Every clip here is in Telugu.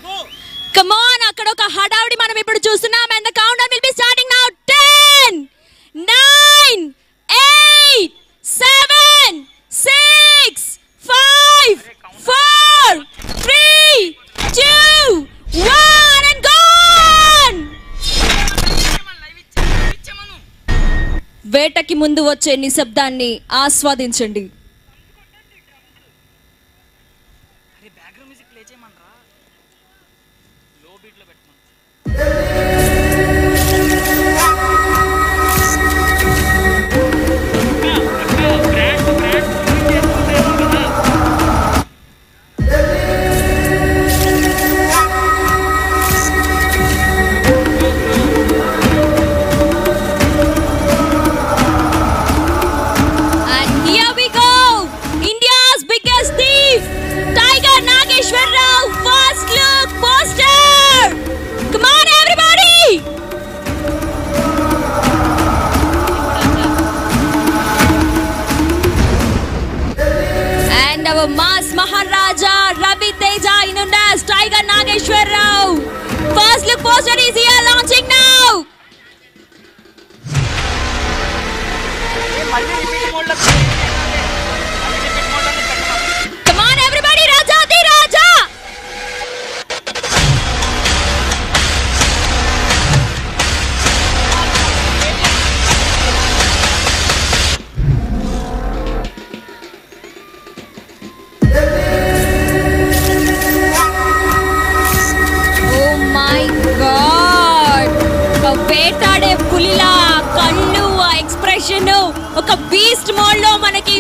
కమాన్ అక్కడ ఒక హడావిడి మనం ఇప్పుడు చూస్తున్నాం and the count down will be starting now 10 9 8 7 6 5 4 3 2 1 and gone వేటకి ముందు వచ్చే నిశ్శబ్దాన్ని ఆస్వాదించండి అరే బ్యాక్గ్రౌండ్ మ్యూజిక్ ప్లే చేయమనరా లో బీట్లో పెట్టమను And here we go! India's biggest thief! Tiger Nageshwar Rao! First look poster! Come on, everybody! And our mass Maharaja Ravi Teja Inundas Tiger Nageshwar Rao! First look poster is here launching now! మళ్ళీ రిపీట్ మోడ్లో మళ్ళీ రిపీట్ మోడ్లో పెట్టమను Come on, everybody! Raja the Raja! Oh my God! ఒక వేటాడే పులిలా కళ్ళు ఆ ఎక్స్ప్రెషన్ ఒక బీస్ట్ మోడ్ లో మనకి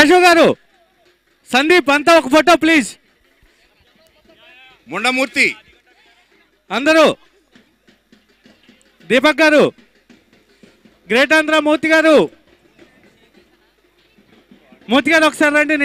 కేశవ్ గారు సందీప్ అంతా ఒక ఫోటో ప్లీజ్ ముండమూర్తి అందరూ దీపక్ గారు గ్రేట్ ఆంధ్ర మూర్తి గారు మూర్తి గారు ఒకసారి రండి